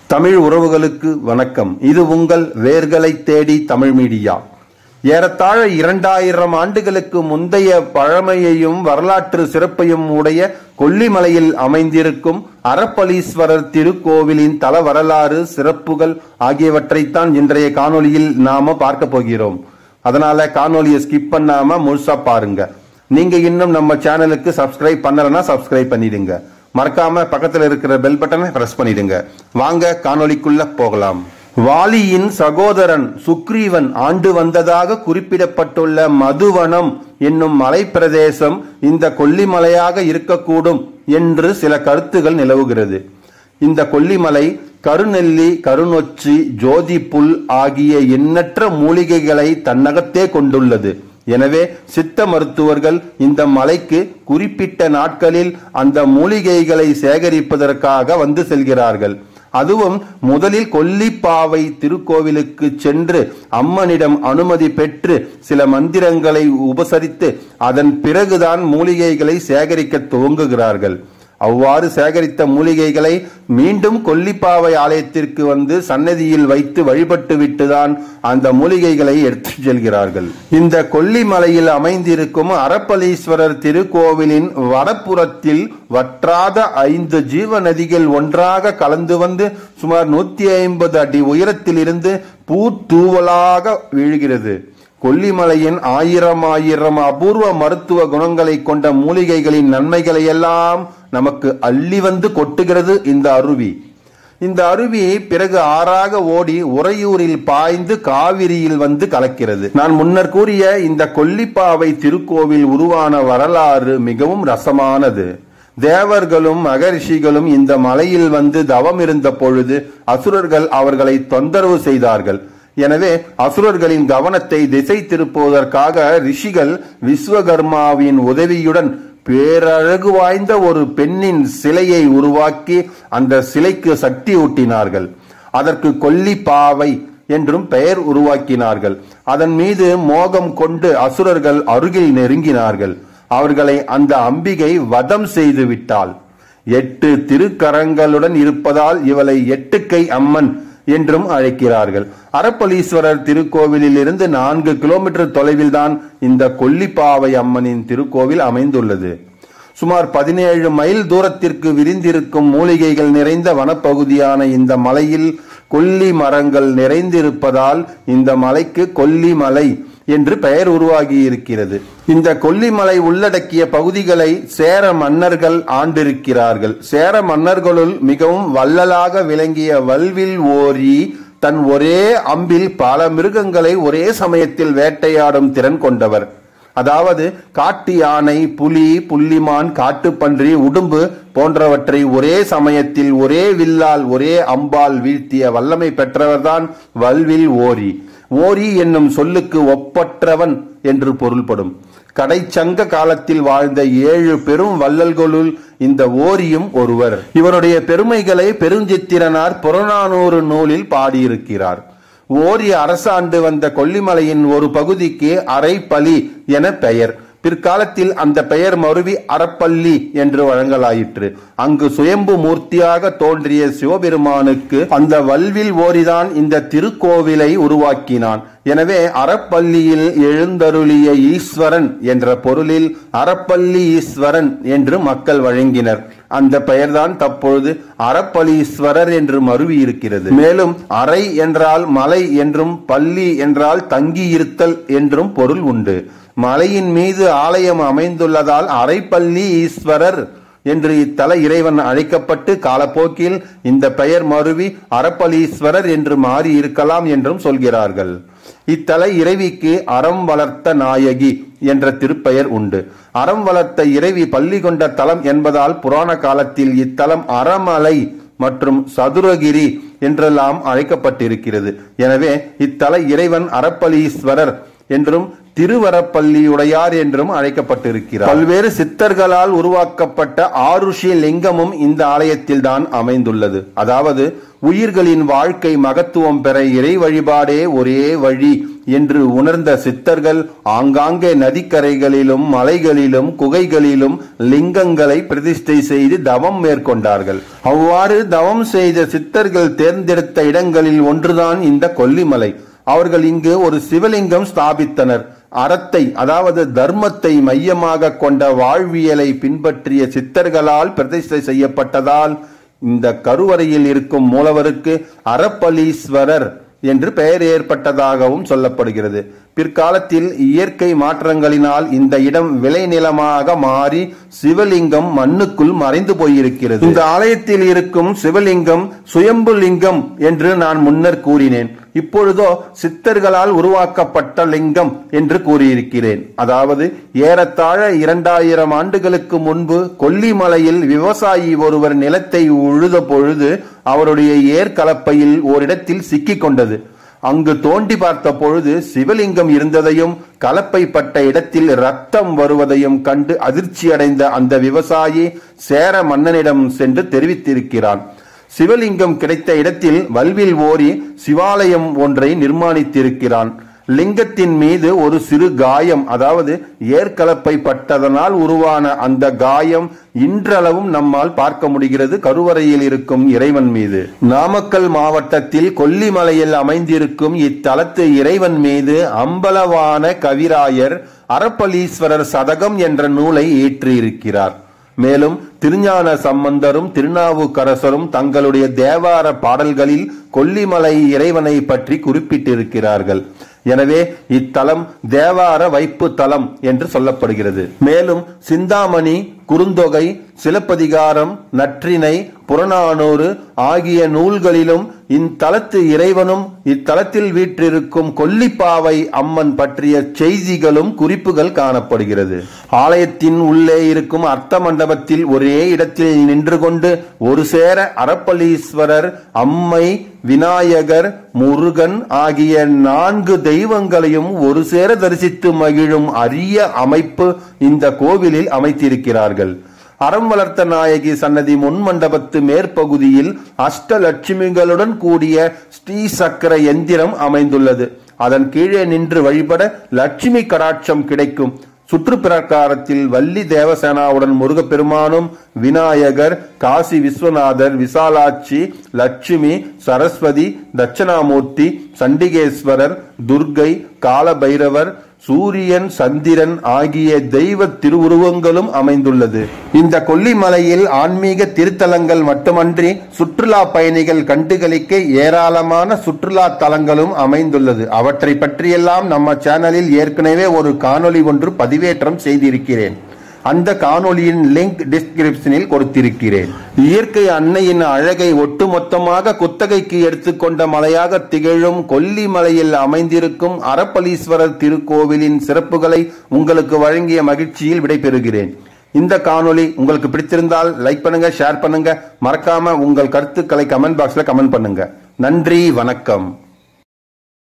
தமிழ் உறவுகளுக்கு வணக்கம் இது உங்கள் வேர்களை தேடி தமிழ் மீடியா ஏறத்தாழ இரண்டாயிரம் ஆண்டுகளுக்கு முந்தைய பழமையையும் வரலாற்று சிறப்பையும் உடைய கொல்லிமலையில் அமைந்திருக்கும் அறப்பளீஸ்வரர் திருக்கோவிலின் தல வரலாறு சிறப்புகள் ஆகியவற்றைத்தான் இன்றைய காணொளியில் நாம பார்க்க போகிறோம் அதனால காணொளியை ஸ்கிப் பண்ணாம முழுசா பாருங்க நீங்க இன்னும் நம்ம சேனலுக்கு சப்ஸ்கிரைப் பண்ணலன்னா சப்ஸ்கிரைப் பண்ணிடுங்க மறக்காம பக்கத்துல இருக்கிற பெல் பட்டனை பிரஸ் பண்ணிடுங்க வாங்க காணொளிக்குள்ள போகலாம் வாலியின் சகோதரன் சுக்ரீவன் ஆண்டு வந்ததாக குறிப்பிடப்பட்டுள்ள மதுவனம் என்னும் மலைப்பிரதேசம் இந்த கொல்லிமலையாக இருக்கக்கூடும் என்று சில கருத்துகள் நிலவுகிறது இந்த கொல்லிமலை கருநெல்லி கருநொச்சி ஜோதிப்புல் ஆகிய எண்ணற்ற மூலிகைகளை தன்னகத்தே கொண்டுள்ளது எனவே சித்த மருத்துவர்கள் இந்த மலைக்கு குறிப்பிட்ட நாட்களில் அந்த மூலிகைகளை சேகரிப்பதற்காக வந்து செல்கிறார்கள் அதுவும் முதலில் கொல்லிப்பாவை திருக்கோவிலுக்கு சென்று அம்மனிடம் அனுமதி பெற்று சில மந்திரங்களை உபசரித்து அதன் பிறகுதான் மூலிகைகளை சேகரிக்க துவங்குகிறார்கள் அவ்வாறு சேகரித்த மூலிகைகளை மீண்டும் கொல்லிப்பாவை ஆலயத்திற்கு வந்து சன்னதியில் வைத்து வழிபட்டு விட்டுதான் அந்த மூலிகைகளை எடுத்து செல்கிறார்கள் இந்த கொல்லிமலையில் அமைந்திருக்கும் அரப்பளீஸ்வரர் திருக்கோவிலின் வடப்புறத்தில் வற்றாத ஐந்து ஜீவ நதிகள் ஒன்றாக கலந்து வந்து சுமார் நூத்தி ஐம்பது அடி உயரத்தில் இருந்து பூத்தூவலாக வீழ்கிறது கொல்லிமலையின் ஆயிரம் ஆயிரம் அபூர்வ மருத்துவ குணங்களை கொண்ட மூலிகைகளின் நன்மைகளை எல்லாம் நமக்கு அள்ளி வந்து கொட்டுகிறது இந்த அருவி இந்த அருவி பிறகு ஆறாக ஓடி உறையூரில் பாய்ந்து காவிரியில் வந்து கலக்கிறது நான் முன்னர் கூறிய இந்த கொல்லிப்பாவை திருக்கோவில் உருவான வரலாறு மிகவும் ரசமானது தேவர்களும் மகரிஷிகளும் இந்த மலையில் வந்து தவம் இருந்த பொழுது அசுரர்கள் அவர்களை தொந்தரவு செய்தார்கள் எனவே அசுரர்களின் கவனத்தை திசை திருப்புவதற்காக ரிஷிகள் விஸ்வகர்மாவின் உதவியுடன் பேரழகு வாய்ந்த ஒரு பெண்ணின் சிலையை உருவாக்கி அந்த சிலைக்கு சக்தி ஊட்டினார்கள் அதற்கு கொல்லி பாவை என்றும் பெயர் உருவாக்கினார்கள் அதன் மீது மோகம் கொண்டு அசுரர்கள் அருகில் நெருங்கினார்கள் அவர்களை அந்த அம்பிகை வதம் செய்து விட்டாள் எட்டு திருக்கரங்களுடன் இருப்பதால் இவளை எட்டுக்கை அம்மன் என்றும் அழைக்கிறார்கள் அரப்பளீஸ்வரர் திருக்கோவிலில் இருந்து நான்கு கிலோமீட்டர் தொலைவில் தான் இந்த கொல்லிப்பாவை அம்மனின் திருக்கோவில் அமைந்துள்ளது சுமார் பதினேழு மைல் தூரத்திற்கு விரிந்திருக்கும் மூலிகைகள் நிறைந்த வனப்பகுதியான இந்த மலையில் கொல்லி மரங்கள் நிறைந்திருப்பதால் இந்த மலைக்கு கொல்லிமலை என்று பெயர் உருவாகி இருக்கிறது இந்த கொல்லிமலை உள்ளடக்கிய பகுதிகளை சேர மன்னர்கள் ஆண்டிருக்கிறார்கள் சேர மன்னர்களுள் மிகவும் வள்ளலாக விளங்கிய வல்வில் ஓரி தன் ஒரே அம்பில் பல மிருகங்களை ஒரே சமயத்தில் வேட்டையாடும் திறன் கொண்டவர் அதாவது காட்டு யானை புலி புள்ளிமான் காட்டுப்பன்றி உடும்பு போன்றவற்றை ஒரே சமயத்தில் ஒரே வில்லால் ஒரே அம்பால் வீழ்த்திய வல்லமை பெற்றவர்தான் வல்வில் ஓரி ஓரி என்னும் சொல்லுக்கு ஒப்பற்றவன் என்று பொருள்படும் கடைச்சங்க காலத்தில் வாழ்ந்த ஏழு பெரும் வள்ளல்களுள் இந்த ஓரியும் ஒருவர் இவருடைய பெருமைகளை பெருஞ்சித்திரனார் புறநானூறு நூலில் பாடியிருக்கிறார் ஓரி அரசாண்டு வந்த கொல்லிமலையின் ஒரு பகுதிக்கு அரைப்பலி என பெயர் பிற்காலத்தில் அந்த பெயர் மருவி அறப்பள்ளி என்று வழங்கலாயிற்று அங்கு சுயம்பு மூர்த்தியாக தோன்றிய சிவபெருமானுக்கு அந்த வல்வில் ஓரிதான் இந்த திருக்கோவிலை உருவாக்கினான் எனவே அறப்பள்ளியில் எழுந்தருளிய ஈஸ்வரன் என்ற பொருளில் அறப்பள்ளி ஈஸ்வரன் என்று மக்கள் வழங்கினர் அந்த பெயர்தான் தற்பொழுது அறப்பளீஸ்வரர் என்று மருவி இருக்கிறது மேலும் அறை என்றால் மலை என்றும் பள்ளி என்றால் தங்கியிருத்தல் என்றும் பொருள் உண்டு மலையின் மீது ஆலயம் அமைந்துள்ளதால் அரைப்பள்ளி ஈஸ்வரர் என்று இத்தல இறைவன் அழைக்கப்பட்டு காலப்போக்கில் இந்த பெயர் மருவி அரப்பலீஸ்வரர் என்று மாறி இருக்கலாம் என்றும் சொல்கிறார்கள் இத்தல இறைவிக்கு அறம் வளர்த்த நாயகி என்ற திருப்பெயர் உண்டு அறம் வளர்த்த இறைவி பள்ளி கொண்ட தலம் என்பதால் புராண காலத்தில் இத்தலம் அறமலை மற்றும் சதுரகிரி என்றெல்லாம் அழைக்கப்பட்டிருக்கிறது எனவே இத்தல இறைவன் அரப்பலீஸ்வரர் என்றும் திருவரப்பள்ளியுடையார் என்றும் அழைக்கப்பட்டிருக்கிறார் பல்வேறு சித்தர்களால் உருவாக்கப்பட்ட ஆருஷி லிங்கமும் இந்த ஆலயத்தில் தான் அமைந்துள்ளது அதாவது உயிர்களின் வாழ்க்கை மகத்துவம் பெற இறை வழிபாடே ஒரே வழி என்று உணர்ந்த சித்தர்கள் ஆங்காங்கே நதிக்கரைகளிலும் மலைகளிலும் குகைகளிலும் லிங்கங்களை பிரதிஷ்டை செய்து தவம் மேற்கொண்டார்கள் அவ்வாறு தவம் செய்த சித்தர்கள் தேர்ந்தெடுத்த இடங்களில் ஒன்றுதான் இந்த கொல்லிமலை அவர்கள் இங்கு ஒரு சிவலிங்கம் ஸ்தாபித்தனர் அறத்தை அதாவது தர்மத்தை மையமாக கொண்ட வாழ்வியலை பின்பற்றிய சித்தர்களால் பிரதிஷ்டை செய்யப்பட்டதால் இந்த கருவறையில் இருக்கும் மூலவருக்கு அறப்பலீஸ்வரர் என்று பெயர் ஏற்பட்டதாகவும் சொல்லப்படுகிறது பிற்காலத்தில் இயற்கை மாற்றங்களினால் இந்த இடம் விளைநிலமாக மாறி சிவலிங்கம் மண்ணுக்குள் மறைந்து போயிருக்கிறது இந்த ஆலயத்தில் இருக்கும் சிவலிங்கம் சுயம்பு லிங்கம் என்று நான் முன்னர் கூறினேன் இப்பொழுதோ சித்தர்களால் உருவாக்கப்பட்ட லிங்கம் என்று கூறியிருக்கிறேன் அதாவது ஏறத்தாழ இரண்டாயிரம் ஆண்டுகளுக்கு முன்பு கொல்லிமலையில் விவசாயி ஒருவர் நிலத்தை உழுத பொழுது அவருடைய ஏற்கலப்பையில் ஓரிடத்தில் சிக்கிக் கொண்டது அங்கு தோண்டி பார்த்த பொழுது சிவலிங்கம் இருந்ததையும் கலப்பை பட்ட இடத்தில் ரத்தம் வருவதையும் கண்டு அதிர்ச்சியடைந்த அந்த விவசாயி சேர மன்னனிடம் சென்று தெரிவித்திருக்கிறான் சிவலிங்கம் கிடைத்த இடத்தில் வல்வில் ஓரி சிவாலயம் ஒன்றை நிர்மாணித்திருக்கிறான் லிங்கத்தின் மீது ஒரு சிறு காயம் அதாவது ஏற்கலப்பை பட்டதனால் உருவான அந்த காயம் இன்றளவும் நம்மால் பார்க்க முடிகிறது கருவறையில் இருக்கும் இறைவன் மீது நாமக்கல் மாவட்டத்தில் கொல்லிமலையில் அமைந்திருக்கும் இத்தலத்து இறைவன் மீது அம்பலவான கவிராயர் அறப்பலீஸ்வரர் சதகம் என்ற நூலை ஏற்றியிருக்கிறார் மேலும் திருஞான சம்பந்தரும் திருநாவுக்கரசரும் தங்களுடைய தேவார பாடல்களில் கொல்லிமலை இறைவனை பற்றி குறிப்பிட்டிருக்கிறார்கள் எனவே இத்தலம் தேவார வைப்பு தலம் என்று சொல்லப்படுகிறது மேலும் சிந்தாமணி குறுந்தொகை சிலப்பதிகாரம் நற்றினை புறநானூறு ஆகிய நூல்களிலும் இத்தலத்து இறைவனும் இத்தலத்தில் வீற்றிருக்கும் கொல்லிப்பாவை அம்மன் பற்றிய செய்திகளும் குறிப்புகள் காணப்படுகிறது ஆலயத்தின் உள்ளே இருக்கும் அர்த்த மண்டபத்தில் ஒரே இடத்தில் நின்று கொண்டு ஒரு சேர அறப்பளீஸ்வரர் அம்மை விநாயகர் முருகன் ஆகிய நான்கு தெய்வங்களையும் ஒரு சேர தரிசித்து மகிழும் அரிய அமைப்பு இந்த கோவிலில் அமைத்திருக்கிறார்கள் அறம் வளர்த்த நாயகி சன்னதி முன்மண்டபத்து மேற்பகுதியில் அஷ்டலட்சுமிகளுடன் கூடிய ஸ்ரீ சக்கர எந்திரம் அமைந்துள்ளது அதன் கீழே நின்று வழிபட லட்சுமி கடாட்சம் கிடைக்கும் சுற்றுப்பிரகாரத்தில் வள்ளி தேவசேனாவுடன் முருகப்பெருமானும் விநாயகர் காசி விஸ்வநாதர் விசாலாட்சி லட்சுமி சரஸ்வதி தட்சணாமூர்த்தி சண்டிகேஸ்வரர் துர்கை காலபைரவர் சூரியன் சந்திரன் ஆகிய தெய்வ திருவுருவங்களும் அமைந்துள்ளது இந்த கொல்லிமலையில் ஆன்மீக திருத்தலங்கள் மட்டுமன்றி சுற்றுலா பயணிகள் கண்டுகளிக்க ஏராளமான சுற்றுலா தலங்களும் அமைந்துள்ளது அவற்றை பற்றியெல்லாம் நம்ம சேனலில் ஏற்கனவே ஒரு காணொளி ஒன்று பதிவேற்றம் செய்திருக்கிறேன் அந்த காணொளியின் லிங்க் டிஸ்கிரிப்ஷனில் கொடுத்திருக்கிறேன் இயற்கை அன்னையின் அழகை ஒட்டுமொத்தமாக குத்தகைக்கு எடுத்துக்கொண்ட மலையாக திகழும் கொல்லிமலையில் அமைந்திருக்கும் அறப்பளீஸ்வரர் திருக்கோவிலின் சிறப்புகளை உங்களுக்கு வழங்கிய மகிழ்ச்சியில் விடைபெறுகிறேன் இந்த காணொளி உங்களுக்கு பிடித்திருந்தால் லைக் பண்ணுங்க ஷேர் பண்ணுங்க மறக்காம உங்கள் கருத்துக்களை கமெண்ட் பாக்ஸ்ல கமெண்ட் பண்ணுங்க நன்றி வணக்கம்